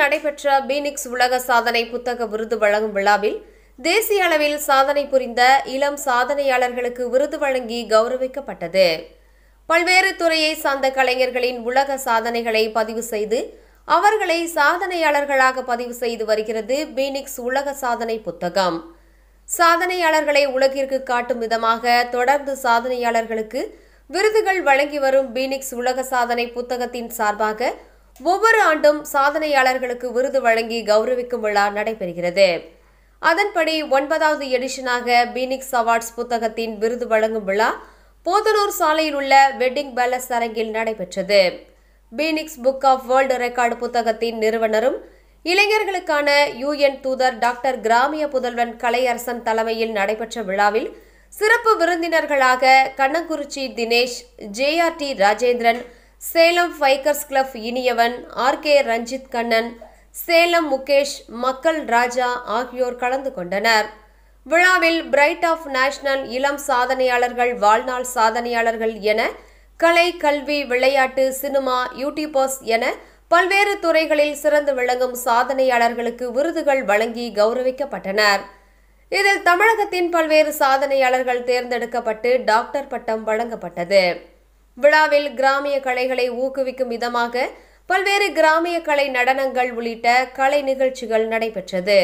நடைபெற்ற பீனிக்ஸ் உலக சாதனை புத்தக விருது வழங்கும் விழாவில் தேசிய அளவில் சாதனை புரிந்த இளம் சாதனையாளர்களுக்கு விருது வழங்கி கௌரவிக்கப்பட்டது பல்வேறு துறையை சார்ந்த கலைஞர்களின் உலக சாதனைகளை பதிவு செய்து அவர்களை சாதனையாளர்களாக பதிவு செய்து வருகிறது பீனிக்ஸ் உலக சாதனை புத்தகம் சாதனையாளர்களை உலகிற்கு காட்டும் விதமாக தொடர்ந்து சாதனையாளர்களுக்கு விருதுகள் வழங்கி வரும் பீனிக்ஸ் உலக சாதனை புத்தகத்தின் சார்பாக ஒவ்வொரு ஆண்டும் சாதனையாளர்களுக்கு விருது வழங்கி கௌரவிக்கும் விழா நடைபெறுகிறது அதன்படி ஒன்பதாவது எடிஷனாக பீனிக்ஸ் அவார்ட்ஸ் புத்தகத்தின் விருது வழங்கும் விழா போத்தனூர் சாலையில் உள்ள வெட்டிங் பேலஸ் அரங்கில் நடைபெற்றது Phoenix book of world record புத்தகத்தின் நிறுவனரும் இளைஞர்களுக்கான யுஎன் தூதர் டாக்டர் கிராமிய புதல்வன் கலையரசன் தலைமையில் நடைபெற்ற விழாவில் சிறப்பு விருந்தினர்களாக Kannankurichi Dinesh JRT Rajendran Salem bikers club Iniyavan R K Ranjith Kannan Salem Mukesh Makkal Raja ஆகியோர் கலந்து கொண்டனர் விழாவில் பிரைட் ஆஃப் நேஷனல் இளம் சாதனையாளர்கள் வாழ்நாள் சாதனையாளர்கள் என கலை கல்வி விளையாட்டு சினிமா யூடியூபர்ஸ் என பல்வேறு துறைகளில் சிறந்து விளங்கும் சாதனையாளர்களுக்கு விருதுகள் வழங்கி கௌரவிக்கப்பட்டனர் இதில் தமிழகத்தின் பல்வேறு சாதனையாளர்கள் தேர்ந்தெடுக்கப்பட்டு டாக்டர் பட்டம் வழங்கப்பட்டது விழாவில் கிராமிய கலைகளை ஊக்குவிக்கும் விதமாக பல்வேறு கிராமிய கலை நடனங்கள் உள்ளிட்ட கலை நிகழ்ச்சிகள் நடைபெற்றது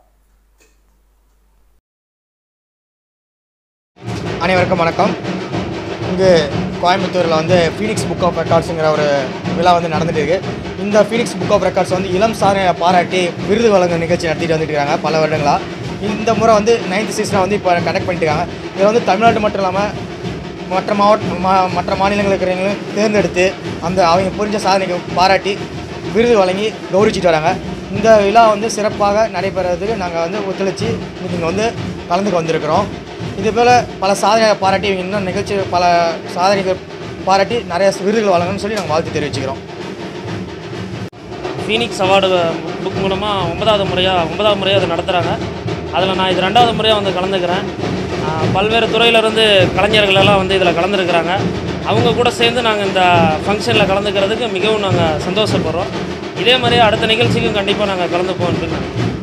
அனைவருக்கும் வணக்கம் இங்கு கோயம்புத்தூரில் வந்து ஃபீனிக்ஸ் புக் ஆஃப் ரெக்கார்ட்ஸுங்கிற ஒரு விழா வந்து நடந்துட்டு இருக்கு இந்த ஃபீனிக்ஸ் புக் ஆஃப் ரெக்கார்ட்ஸ் வந்து இளம் சாதனையை பாராட்டி விருது வழங்கும் நிகழ்ச்சி நடத்திட்டு வந்துட்டு இருக்காங்க பல வருடங்களாக இந்த முறை வந்து நைன்த் சீசனை வந்து இப்போ கண்டக்ட் பண்ணிட்டு இருக்காங்க இதில் வந்து தமிழ்நாடு மட்டும் இல்லாமல் மற்ற மாவட்ட மா மற்ற மாநிலங்கள் இருக்கிறவங்களும் தேர்ந்தெடுத்து அந்த அவங்க புரிஞ்ச சாதனைக்கு பாராட்டி விருது வழங்கி கௌரவிச்சிட்டு வராங்க இந்த விழா வந்து சிறப்பாக நடைபெறதுக்கு நாங்கள் வந்து ஒத்துழைச்சி இன்னைக்கு இங்கே வந்து கலந்துக்கு வந்திருக்கிறோம் இது போல் பல சாதனைகளை பாராட்டி இவங்க இன்னும் நிகழ்ச்சி பல சாதனைகள் பாராட்டி நிறைய விருதுகள் வழங்கணும்னு சொல்லி நாங்கள் வாழ்த்து தெரிவிச்சுக்கிறோம் ஃபீனிக்ஸ் அவார்டு புக் மூலமாக ஒன்பதாவது முறையாக ஒன்பதாவது முறையாக அதை நடத்துகிறாங்க அதில் நான் இது ரெண்டாவது முறையாக வந்து கலந்துக்கிறேன் ஆஹ் பல்வேறு துறையிலேருந்து கலைஞர்கள் எல்லாம் வந்து இதில் கலந்துருக்கிறாங்க அவங்க கூட சேர்ந்து நாங்கள் இந்த ஃபங்க்ஷனில் கலந்துக்கிறதுக்கு மிகவும் நாங்கள் சந்தோஷப்படுறோம் இதே மாதிரியே அடுத்த நிகழ்ச்சிக்கும் கண்டிப்பாக நாங்கள் கலந்துப்போம் அப்படின்னு நினைக்கிறேன்